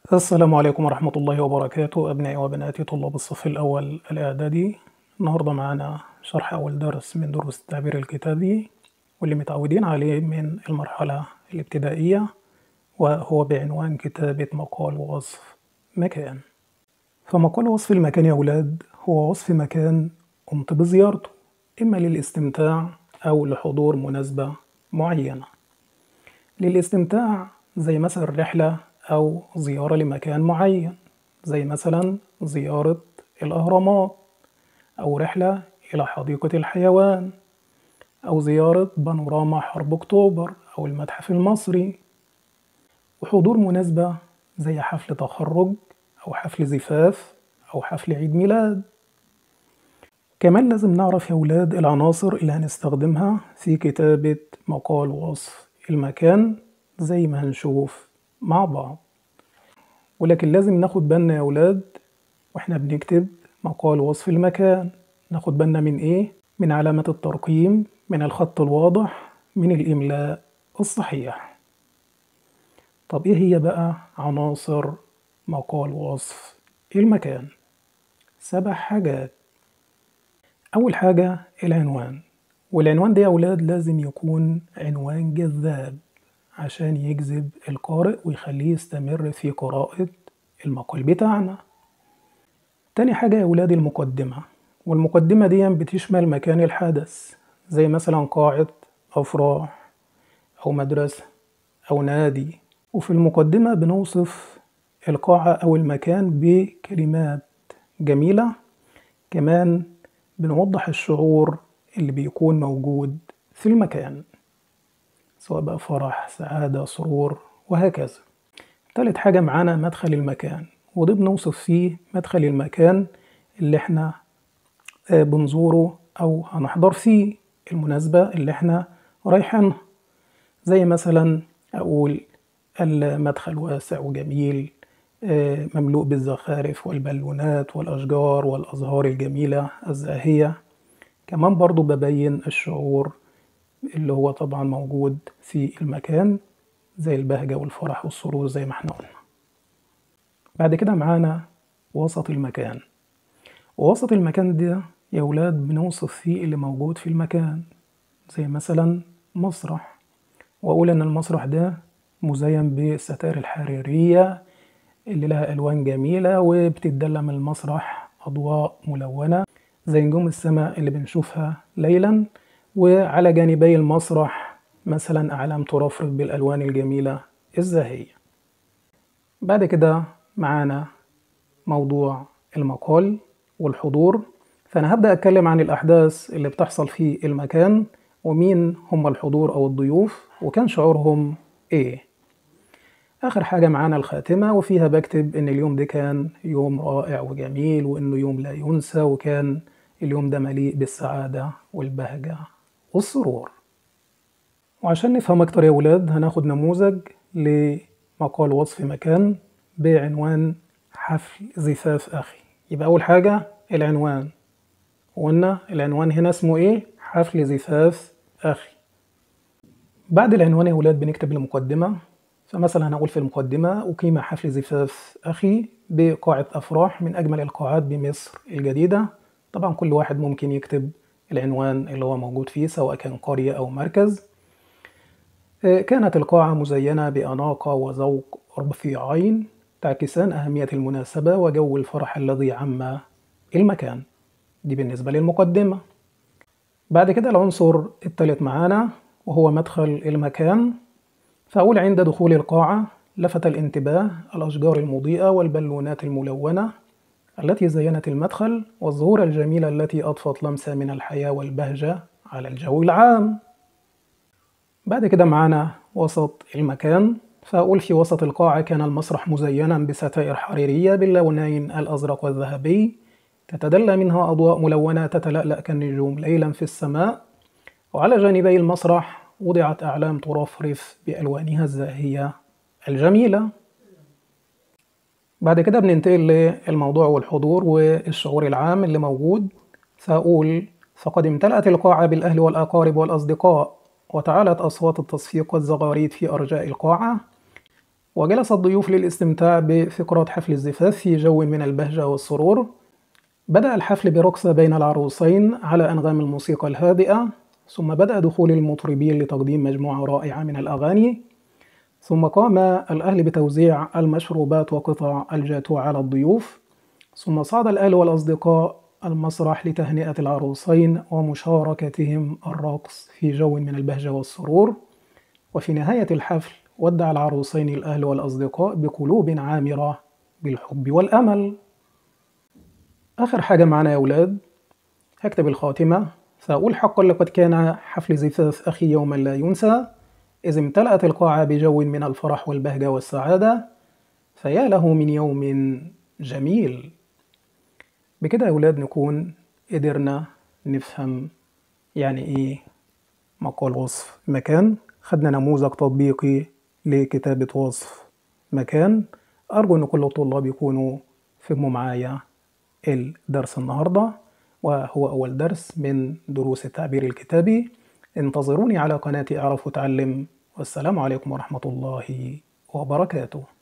السلام عليكم ورحمة الله وبركاته أبنائي وبناتي طلاب الصف الأول الإعدادي النهاردة معانا شرح أول درس من دروس التعبير الكتابي واللي متعودين عليه من المرحلة الابتدائية وهو بعنوان كتابة مقال ووصف مكان فمقال وصف المكان يا أولاد هو وصف مكان قمت بزيارته إما للاستمتاع أو لحضور مناسبة معينة للاستمتاع زي مثلا رحلة أو زيارة لمكان معين زي مثلا زيارة الأهرامات أو رحلة إلى حديقة الحيوان أو زيارة بانوراما حرب أكتوبر أو المتحف المصري وحضور مناسبة زي حفل تخرج أو حفل زفاف أو حفل عيد ميلاد كمان لازم نعرف يا ولاد العناصر اللي هنستخدمها في كتابة مقال وصف المكان زي ما هنشوف مع بعض ولكن لازم ناخد بالنا يا ولاد واحنا بنكتب مقال وصف المكان ناخد بالنا من ايه؟ من علامة الترقيم من الخط الواضح من الإملاء الصحيح طب ايه هي بقى عناصر مقال وصف المكان؟ سبع حاجات أول حاجة العنوان والعنوان ده يا أولاد لازم يكون عنوان جذاب عشان يجذب القارئ ويخليه يستمر في قراءة المقال بتاعنا تاني حاجة يا ولاد المقدمة والمقدمة دي بتشمل مكان الحدث زي مثلا قاعة أفراح أو مدرسة أو نادي وفي المقدمة بنوصف القاعة أو المكان بكلمات جميلة كمان بنوضح الشعور اللي بيكون موجود في المكان سواء بقى فرح سعادة سرور وهكذا تالت حاجة معانا مدخل المكان وده بنوصف فيه مدخل المكان اللي احنا بنزوره أو هنحضر فيه المناسبة اللي احنا رايحينها زي مثلا أقول المدخل واسع وجميل مملوء بالزخارف والبالونات والأشجار والأزهار الجميلة الزاهية كمان برضو ببين الشعور اللي هو طبعا موجود في المكان زي البهجة والفرح والسرور زي ما احنا قلنا بعد كده معانا وسط المكان ووسط المكان ده يا ولاد بنوصف فيه اللي موجود في المكان زي مثلا مسرح وأقول إن المسرح ده مزين بالستائر الحريرية اللي لها ألوان جميلة وبتدلى من المسرح أضواء ملونة زي نجوم السماء اللي بنشوفها ليلا وعلى جانبي المسرح مثلا أعلام ترفرف بالألوان الجميلة الزاهية بعد كده معانا موضوع المقال والحضور فأنا هبدأ أتكلم عن الأحداث اللي بتحصل في المكان ومين هم الحضور أو الضيوف وكان شعورهم إيه آخر حاجة معانا الخاتمة وفيها بكتب إن اليوم ده كان يوم رائع وجميل وإنه يوم لا ينسى وكان اليوم ده مليء بالسعادة والبهجة والسرور وعشان نفهم أكتر يا ولاد هناخد نموذج لمقال وصف مكان بعنوان حفل زفاف أخي يبقى أول حاجة العنوان وقلنا العنوان هنا اسمه إيه؟ حفل زفاف أخي بعد العنوان يا ولاد بنكتب المقدمة فمثلا هنقول في المقدمة أقيم حفل زفاف أخي بقاعة أفراح من أجمل القاعات بمصر الجديدة طبعا كل واحد ممكن يكتب العنوان اللي هو موجود فيه سواء كان قرية أو مركز كانت القاعة مزينة بأناقة وذوق رفيعين تعكسان أهمية المناسبة وجو الفرح الذي عم المكان دي بالنسبة للمقدمة بعد كده العنصر الثالث معانا وهو مدخل المكان فأقول عند دخول القاعة لفت الانتباه الأشجار المضيئة والبالونات الملونة التي زينت المدخل والزهور الجميلة التي أضفت لمسة من الحياة والبهجة على الجو العام بعد كده معانا وسط المكان فأقول في وسط القاعة كان المسرح مزينا بستائر حريرية باللونين الأزرق والذهبي تتدلى منها أضواء ملونة تتلألأ كالنجوم ليلا في السماء وعلى جانبي المسرح وضعت أعلام ترفرف بألوانها الزاهية الجميلة بعد كده بننتقل للموضوع والحضور والشعور العام اللي موجود فأقول فقد امتلأت القاعة بالأهل والأقارب والأصدقاء وتعالت أصوات التصفيق والزغاريد في أرجاء القاعة وجلس الضيوف للاستمتاع بفقرات حفل الزفاف في جو من البهجة والسرور بدأ الحفل برقصة بين العروسين على أنغام الموسيقى الهادئة ثم بدأ دخول المطربين لتقديم مجموعة رائعة من الأغاني ثم قام الأهل بتوزيع المشروبات وقطع الجاتو على الضيوف ثم صعد الأهل والأصدقاء المسرح لتهنئة العروسين ومشاركتهم الرقص في جو من البهجة والسرور وفي نهاية الحفل ودع العروسين الأهل والأصدقاء بقلوب عامرة بالحب والأمل آخر حاجة معنا يا أولاد هكتب الخاتمة فأقول حقا لقد كان حفل زفاف أخي يوما لا ينسى إذ امتلأت القاعة بجو من الفرح والبهجة والسعادة فيا له من يوم جميل بكده يا أولاد نكون قدرنا نفهم يعني إيه مقال وصف مكان خدنا نموذج تطبيقي لكتابة وصف مكان أرجو إن كل الطلاب يكونوا فهموا معايا الدرس النهاردة وهو أول درس من دروس التعبير الكتابي انتظروني على قناة أعرف وتعلم والسلام عليكم ورحمة الله وبركاته